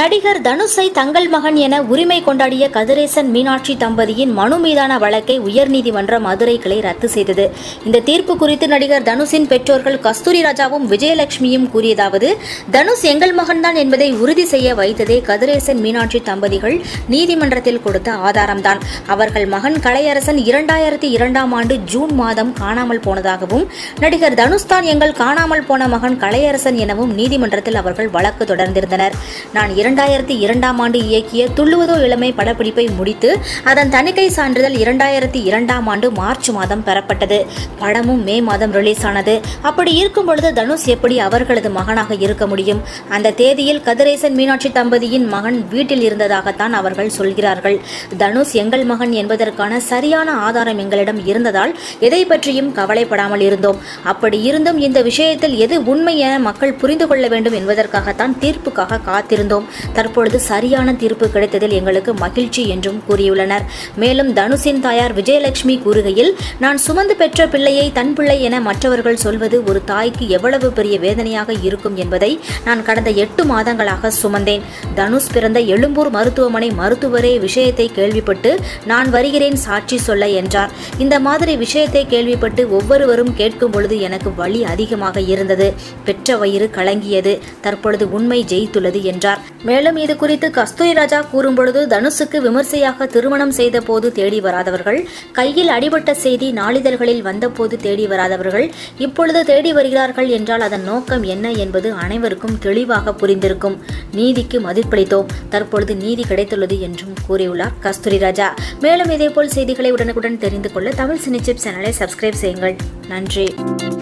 நடிகர் தனுஷை தங்கள் மகன் என உரிமை கொண்டாடிய கதிரேசன் மீனாட்சி தம்பதியின் மனு மீதான வழக்கை உயர்நீதிமன்ற மதுரை கிளை ரத்து செய்தது இந்த தீர்ப்பு குறித்து நடிகர் தனுஷின் பெற்றோர்கள் கஸ்தூரி ராஜாவும் விஜயலட்சுமியும் கூறியதாவது தனுஷ் எங்கள் மகன்தான் என்பதை உறுதி செய்ய வைத்ததே கதிரேசன் மீனாட்சி தம்பதிகள் நீதிமன்றத்தில் கொடுத்த ஆதாரம்தான் அவர்கள் மகன் கலையரசன் இரண்டாயிரத்தி இரண்டாம் ஆண்டு ஜூன் மாதம் காணாமல் போனதாகவும் நடிகர் தனுஷ் தான் எங்கள் காணாமல் போன மகன் கலையரசன் எனவும் நீதிமன்றத்தில் அவர்கள் வழக்கு தொடர்ந்திருந்தனர் நான் இரண்டாயிரத்தி இரண்டாம் ஆண்டு இயக்கிய துள்ளுவதோ இளமை படப்பிடிப்பை முடித்து அதன் தணிக்கை சான்றிதழ் இரண்டாயிரத்தி இரண்டாம் ஆண்டு மார்ச் மாதம் பெறப்பட்டது படமும் மே மாதம் ரிலீஸ் ஆனது அப்படி இருக்கும் பொழுது தனுஷ் எப்படி அவர்களது மகனாக இருக்க முடியும் அந்த தேதியில் கதிரேசன் மீனாட்சி தம்பதியின் மகன் வீட்டில் இருந்ததாகத்தான் அவர்கள் சொல்கிறார்கள் தனுஷ் எங்கள் மகன் என்பதற்கான சரியான ஆதாரம் எங்களிடம் இருந்ததால் எதை பற்றியும் கவலைப்படாமல் இருந்தோம் அப்படி இருந்தும் இந்த விஷயத்தில் எது உண்மை என மக்கள் புரிந்து கொள்ள வேண்டும் என்பதற்காகத்தான் தீர்ப்புக்காக காத்திருந்தோம் தற்பொழுது சரியான தீர்ப்பு கிடைத்ததில் எங்களுக்கு மகிழ்ச்சி என்றும் கூறியுள்ளனர் மேலும் தனுஷின் தாயார் விஜயலட்சுமி கூறுகையில் நான் சுமந்து பெற்ற பிள்ளையை தன் பிள்ளை என மற்றவர்கள் சொல்வது ஒரு தாய்க்கு எவ்வளவு பெரிய வேதனையாக இருக்கும் என்பதை நான் கடந்த எட்டு மாதங்களாக சுமந்தேன் தனுஷ் பிறந்த எழும்பூர் மருத்துவமனை மருத்துவரே விஷயத்தை கேள்விப்பட்டு நான் வருகிறேன் சாட்சி சொல்ல என்றார் இந்த மாதிரி விஷயத்தை கேள்விப்பட்டு ஒவ்வொருவரும் கேட்கும் பொழுது எனக்கு வலி அதிகமாக இருந்தது பெற்ற வயிறு கலங்கியது தற்பொழுது உண்மை ஜெயித்துள்ளது என்றார் மேலும் இது குறித்து கஸ்தூரி ராஜா கூறும்பொழுது தனுஷுக்கு விமர்சையாக திருமணம் செய்த போது தேடி வராதவர்கள் கையில் அடிபட்ட செய்தி நாளிதழ்களில் வந்தபோது தேடி வராதவர்கள் இப்பொழுது தேடி வருகிறார்கள் என்றால் அதன் நோக்கம் என்ன என்பது அனைவருக்கும் தெளிவாக புரிந்திருக்கும் நீதிக்கு மதிப்பளித்தோம் தற்பொழுது நீதி கிடைத்துள்ளது என்றும் கூறியுள்ளார் கஸ்தூரி ராஜா மேலும் இதேபோல் செய்திகளை உடனுக்குடன் தெரிந்து கொள்ள தமிழ் சினிச்சிப் சேனலை சப்ஸ்கிரைப் செய்யுங்கள் நன்றி